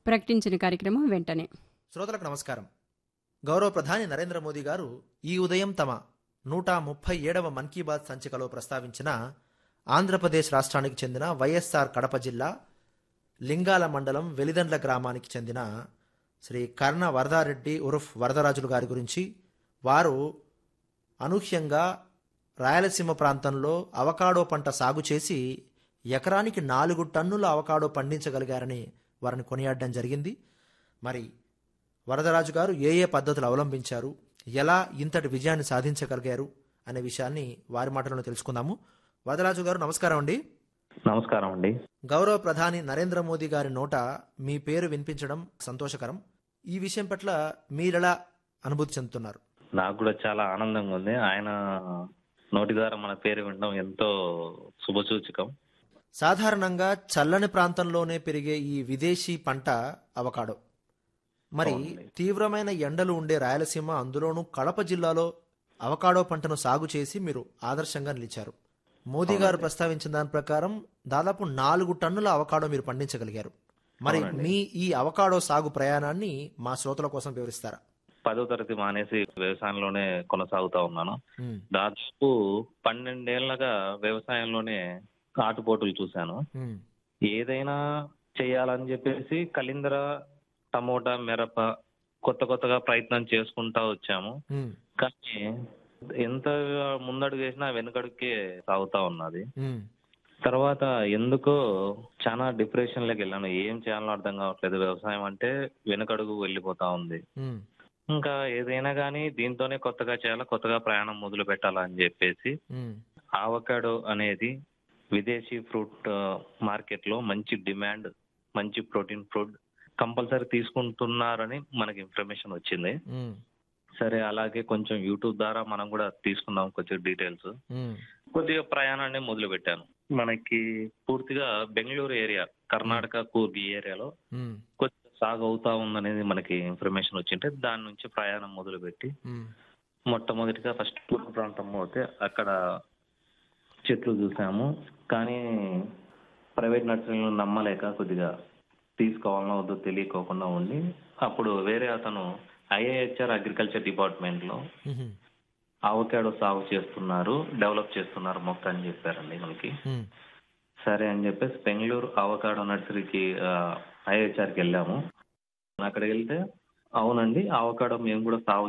ప్రకటించిన కార్యక్రమం వెంటనే శ్రోతలకు నమస్కారం గౌరవ ప్రధాని నరేంద్ర మోదీ గారు ఈ ఉదయం తమ నూట ముప్పై ఏడవ మన్ కీ బాత్ సంచికలో ప్రస్తావించిన ఆంధ్రప్రదేశ్ రాష్ట్రానికి చెందిన వైఎస్ఆర్ కడప జిల్లా లింగాల మండలం వెలిదండ్ల గ్రామానికి చెందిన శ్రీ కర్ణ వరదారెడ్డి ఉరుఫ్ వరదరాజులు గారి గురించి వారు అనూహ్యంగా రాయలసీమ ప్రాంతంలో అవకాడో పంట సాగు చేసి ఎకరానికి నాలుగు టన్నుల అవకాడో పండించగలిగారని వారిని కొనియాడడం జరిగింది మరి వరదరాజు గారు ఏ ఏ పద్ధతులు అవలంబించారు ఎలా ఇంతటి విజయాన్ని సాధించగలిగారు అనే విషయాన్ని వారి మాటలను తెలుసుకుందాము వరదరాజు గారు నమస్కారం అండి నమస్కారం అండి గౌరవ ప్రధాని నరేంద్ర మోదీ గారి నోట మీ పేరు వినిపించడం సంతోషకరం ఈ విషయం పట్ల మీరెలా అనుభూతి చెందుతున్నారు నాకు కూడా చాలా ఆనందంగా ఉంది ఆయన నోటి ద్వారా మన పేరు వినడం ఎంతో శుభసూచకం సాధారణంగా చల్లని ప్రాంతంలోనే పెరిగే ఈ విదేశీ పంట అవకాడో మరి అవునండి. తీవ్రమైన ఎండలు ఉండే రాయలసీమ అందులోనూ కడప జిల్లాలో అవకాడో పంటను సాగు చేసి మీరు ఆదర్శంగా నిలిచారు మోదీ గారు అవునండి. ప్రస్తావించిన దాని ప్రకారం దాదాపు నాలుగు టన్నుల అవకాడో మీరు పండించగలిగారు మరి అవునండి. మీ ఈ అవకాడో సాగు ప్రయాణాన్ని మా శ్రోతల కోసం వివరిస్తారా పదో తరగతి మానేసి వ్యవసాయంలోనే కొనసాగుతా ఉన్నాను ఉమ్, దాదాపు పన్నెండేళ్లగా వ్యవసాయంలోనే ఆటుపోటులు చూశాను ఉమ్, ఏదైనా చేయాలని చెప్పేసి కలిందర టమోటా మిరప కొత్త కొత్తగా ప్రయత్నం చేసుకుంటా వచ్చాము ఉమ్, కానీ ఎంత ముందడుగు వేసినా వెనుకడుకే సాగుతా ఉన్నది ఉమ్, తర్వాత ఎందుకో చాలా డిప్రెషన్ లోకి వెళ్ళాను ఏం చేయాలో అర్థం కావట్లేదు వ్యవసాయం అంటే వెనుకడుగు వెళ్ళిపోతా ఉంది ఉమ్, ఇంకా ఏదైనా కానీ దీంతోనే కొత్తగా చేయాలా కొత్తగా ప్రయాణం మొదలు పెట్టాలా అని చెప్పేసి ఉమ్, ఆవకాడో అనేది విదేశీ ఫ్రూట్ మార్కెట్ లో మంచి డిమాండ్ మంచి ప్రోటీన్ ఫుడ్ కంపల్సరీ తీసుకుంటున్నారని మనకి ఇన్ఫర్మేషన్ వచ్చింది ఉమ్, సరే అలాగే కొంచెం యూట్యూబ్ ద్వారా మనం కూడా తీసుకుందాం కొంచెం డీటెయిల్స్ ఉమ్, కొద్దిగా ప్రయాణాన్ని మొదలు పెట్టాను మనకి పూర్తిగా బెంగళూరు ఏరియా కర్ణాటక కూర్గ్ ఈ ఏరియాలో ఉమ్, కొద్దిగా సాగు అవుతా ఉందనేది మనకి ఇన్ఫర్మేషన్ వచ్చింటే దాని నుంచి ప్రయాణం మొదలు పెట్టి ఉమ్, మొట్టమొదటిగా ఫస్ట్ తూర్పు ప్రాంతం పోతే అక్కడ చెట్లు చూసాము కానీ ప్రైవేట్ నర్సరీలను నమ్మలేక కొద్దిగా తీసుకోవాలనో వద్దో తెలియకోకుండా ఉండి అప్పుడు వేరే అతను ఐఏహెచ్ఆర్ అగ్రికల్చర్ డిపార్ట్మెంట్ లో ఉమ్, అవకాడో సాగు చేస్తున్నారు డెవలప్ చేస్తున్నారు మొక్క అని చెప్పారండి మనకి ఉమ్, సరే అని చెప్పేసి బెంగళూరు అవకాడో నర్సరీకి ఐహెచ్ఆర్కి వెళ్ళాము అక్కడికి వెళ్తే అవునండి అవకాడో మేము కూడా సాగు